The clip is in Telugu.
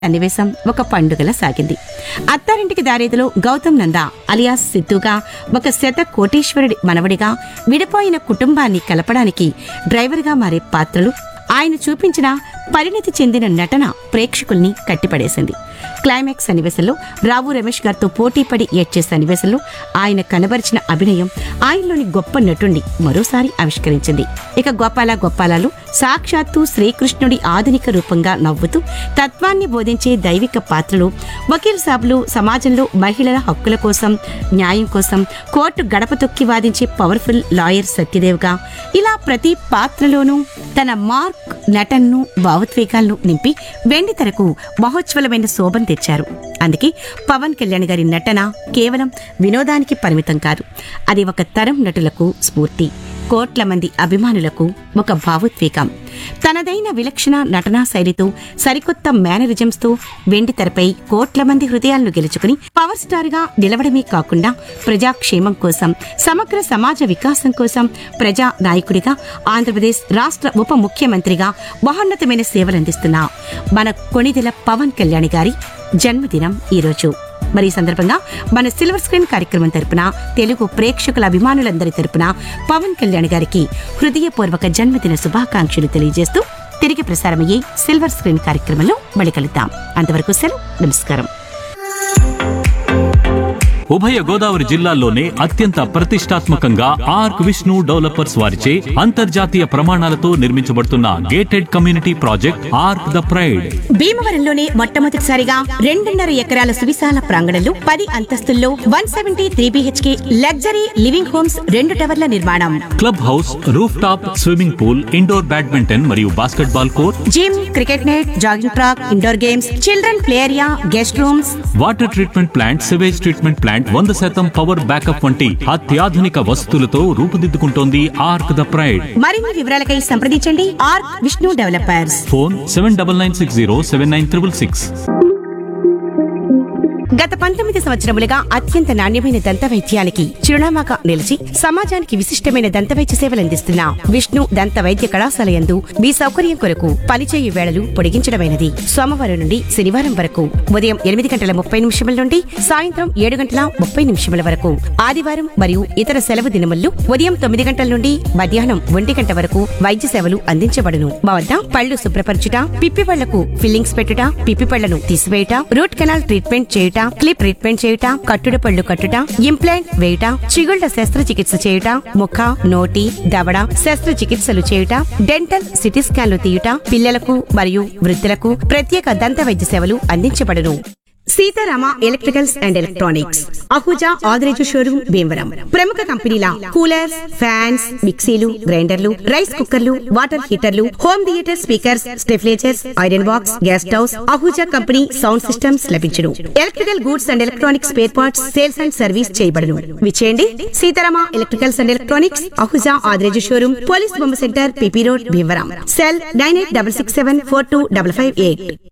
సన్నివేశం ఒక పండుగలా సాగింది అత్తారింటికి దారేదిలో గౌతమ్ నంద అలియాస్ సిద్ధుగా ఒక శత కోటీశ్వరుడి మనవడిగా విడిపోయిన కుటుంబాన్ని కలపడానికి డ్రైవర్గా మారే పాత్రలు ఆయన చూపించిన పరిణతి చెందిన నటన ప్రేక్షకుల్ని కట్టిపడేసింది క్లైమాక్స్ సన్నివేశంలో రావు రమేష్ గారితో పోటీపడి ఏడ్చే సన్నివేశంలో ఆయన కనబరిచిన అభినయం ఆయనలోని గొప్ప నటుణ్ణి మరోసారి ఆవిష్కరించింది ఇక గోపాల గోపాలాలు సాక్షాత్తు శ్రీకృష్ణుడి ఆధునిక రూపంగా నవ్వుతూ తత్వాన్ని బోధించే దైవిక పాత్రలు వకీల్ సాబులు సమాజంలో మహిళల హక్కుల కోసం న్యాయం కోసం కోర్టు గడప తొక్కి వాదించే పవర్ఫుల్ లాయర్ సత్యదేవ్గా ఇలా ప్రతి పాత్రలోనూ తన మార్క్ నటన్ను భావోద్వేగాలను నింపి వెండి తెరకు మహోజ్వలమైన శోభం తెచ్చారు అందుకే పవన్ కళ్యాణ్ గారి నటన కేవలం వినోదానికి పరిమితం కాదు అది ఒక తరం నటులకు స్ఫూర్తి కోట్ల మంది అభిమానులకు ఒక భావోద్వేగం తనదైన విలక్షణ నటనా శైలితో సరికొత్త మేనరిజమ్స్తో వెండి తెరపై కోట్ల మంది హృదయాలను గెలుచుకుని పవర్ స్టార్ గా నిలవడమే కాకుండా ప్రజాక్షేమం కోసం సమగ్ర సమాజ వికాసం కోసం ప్రజా నాయకుడిగా ఆంధ్రప్రదేశ్ రాష్ట్ర ఉప ముఖ్యమంత్రిగా మహోన్నతమైన సేవలందిస్తున్న మన కొణిదెల పవన్ కళ్యాణ్ గారి జన్మదినం ఈరోజు మరి ఈ సందర్భంగా మన సిల్వర్ స్క్రీన్ కార్యక్రమం తరపున తెలుగు ప్రేక్షకుల అభిమానులందరి తరపున పవన్ కళ్యాణ్ గారికి హృదయపూర్వక జన్మదిన శుభాకాంక్షలు తెలియజేస్తూ తిరిగి ప్రసారమయ్యే సిల్వర్ స్క్రీన్ కార్యక్రమంలో మళ్ళీ కలుద్దాం అంతవరకు సెలవు నమస్కారం ఉభయ గోదావరి జిల్లాల్లోనే అత్యంత ప్రతిష్టాత్మకంగా ఆర్క్ విష్ణు డెవలపర్స్ వారిచే అంతర్జాతీయ ప్రమాణాలతో నిర్మించబడుతున్న gated community project arc the pride భీమవరంలోనే మొట్టమొదటిసారిగా రెండున్నర ఎకరాల సువిశాల ప్రాంగణంలో పది అంతస్తుల్లో one seventy three BHK luxury living homes రెండు టవర్ల నిర్మాణం club house roof top swimming pool indoor badminton మరియు basketball court gym cricket net jogging track indoor games children play area guest rooms water treatment plant sewage treatment plant వంద శాతం పవర్ బ్యాకప్ వంటి అత్యాధునిక వసతులతో రూపుదిద్దుకుంటోంది ఆర్క్ ద ప్రైడ్ మరిన్ని వివరాలకై సంప్రదించండి R Vishnu developers phone seven double nine six zero seven nine triple six గత పంతొమ్మిది సంవత్సరములుగా అత్యంత నాణ్యమైన దంత వైద్యానికి చిరునామాగా నిలిచి సమాజానికి విశిష్టమైన దంత వైద్య సేవలు అందిస్తున్న విష్ణు దంత వైద్య కళాశాల యందు మీ సౌకర్యం కొరకు పనిచేయు వేళలు పొడిగించడమైనది సోమవారం నుండి శనివారం వరకు ఉదయం ఎనిమిది గంటల ముప్పై నిమిషముల నుండి సాయంత్రం ఏడు గంటల ముప్పై నిమిషముల వరకు ఆదివారం మరియు ఇతర సెలవు దినముల్లో ఉదయం తొమ్మిది గంటల నుండి మధ్యాహ్నం ఒంటి గంట వరకు వైద్య సేవలు అందించబడును మా వద్ద పళ్ళు శుభ్రపరచుట పిప్పి పళ్లకు ఫిల్లింగ్స్ పెట్టుట పిప్పి పళ్లను తీసివేయుట రూట్ కెనాల్ ట్రీట్మెంట్ చేయుట క్లిప్ ట్రీట్మెంట్ చేయుట కట్టుడు పళ్ళు కట్టుట ఇంప్లాంట్ వేయుట చిగుళ్ల శస్త్రచికిత్స చేయుట ముఖ నోటి దవడ శస్త్రచికిత్సలు చేయుట డెంటల్ సిటీ స్కాన్లు తీయుట పిల్లలకు మరియు వృద్ధులకు ప్రత్యేక దంత వైద్య సేవలు అందించబడును Seetharama electricals and electronics Ahuja Adireju showroom Bhimavaram ప్రముఖ కంపెనీల కూలర్స్ ఫ్యాన్స్ మిక్సీలు గ్రైండర్లు రైస్ కుక్కర్లు వాటర్ హీటర్లు home theatre speakers stabilisers iron box gas stoves Ahuja company sound systems లభించును electrical goods and electronics spare parts sales and service చేయబడును విచేయండి Seetharama electricals and electronics Ahuja Adireju showroom police బొమ్మ centre PP road Bhimavaram cell nine eight double six seven four two double five eight